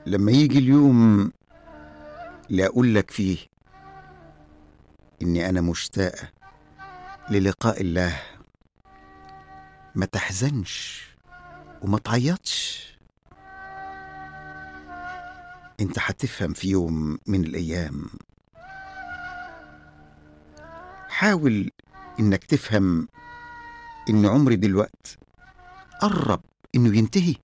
لما يجي اليوم اللي أقول لك فيه إني أنا مشتاقة للقاء الله ما تحزنش وما تعيطش انت هتفهم في يوم من الأيام حاول إنك تفهم إن عمري دلوقت قرب إنه ينتهي